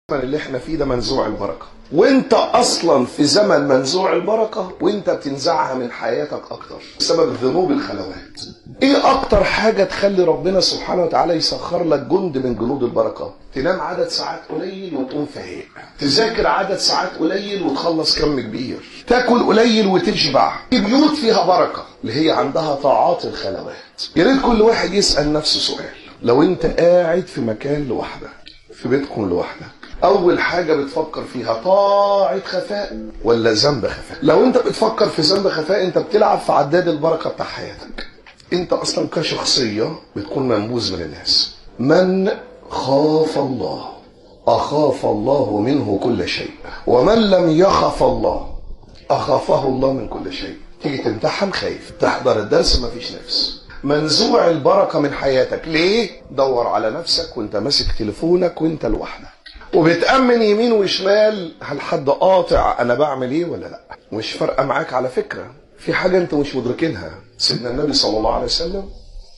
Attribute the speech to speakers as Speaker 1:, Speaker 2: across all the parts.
Speaker 1: الزمن اللي احنا فيه ده منزوع البركة وانت اصلا في زمن منزوع البركة وانت بتنزعها من حياتك اكتر بسبب ذنوب الخلوات ايه اكتر حاجة تخلي ربنا سبحانه وتعالى يسخر لك جند من جنود البركة تنام عدد ساعات قليل وتقوم فايق تذاكر عدد ساعات قليل وتخلص كم كبير تاكل قليل وتشبع بيوت فيها بركة اللي هي عندها طاعات الخلوات يا ريت كل واحد يسأل نفسه سؤال لو انت قاعد في مكان لوحدك في بيتكم لوحدك اول حاجه بتفكر فيها طاعه خفاء ولا ذنب خفاء لو انت بتفكر في ذنب خفاء انت بتلعب في عداد البركه بتاع حياتك انت اصلا كشخصيه بتكون منبوذ من الناس من خاف الله اخاف الله منه كل شيء ومن لم يخف الله اخافه الله من كل شيء تيجي تمتحن خايف تحضر الدرس مفيش نفس منزوع البركه من حياتك ليه دور على نفسك وانت ماسك تليفونك وانت لوحدك وبتأمن يمين وشمال هل حد قاطع انا بعمل ايه ولا لا مش فارقه معاك على فكره في حاجه انت مش مدركينها سيدنا النبي صلى الله عليه وسلم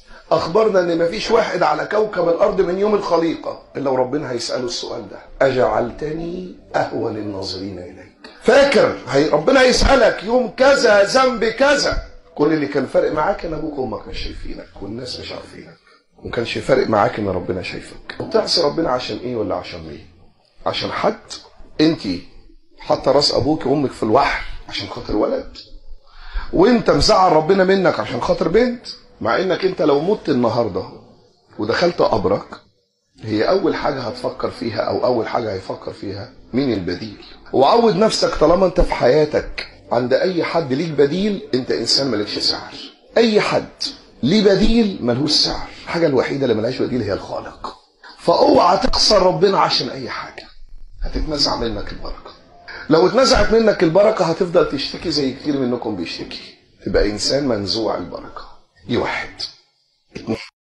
Speaker 1: اخبرنا ان مفيش واحد على كوكب الارض من يوم الخليقه الا وربنا هيساله السؤال ده اجعلتني اهون الناظرين اليك فاكر هي ربنا هيسالك يوم كذا ذنب كذا كل اللي كان فارق معاك ان ابوك وامك مش شايفينك والناس مش عارفينك وما كانش فارق معاك ان ربنا شايفك وبتعصي ربنا عشان ايه ولا عشان ايه عشان حد انت حاطه راس ابوك وامك في الوحل عشان خاطر ولد وانت مزعل ربنا منك عشان خاطر بنت مع انك انت لو مت النهارده ودخلت قبرك هي اول حاجه هتفكر فيها او اول حاجه هيفكر فيها مين البديل وعود نفسك طالما انت في حياتك عند اي حد ليك بديل انت انسان مالكش سعر اي حد ليه بديل ملهوش سعر الحاجه الوحيده اللي ملهاش بديل هي الخالق فاوعى تخسر ربنا عشان اي حاجه هتتنزع منك البركه لو اتنزعت منك البركه هتفضل تشتكي زي كتير منكم بيشتكي تبقى انسان منزوع البركه دي واحد اتنين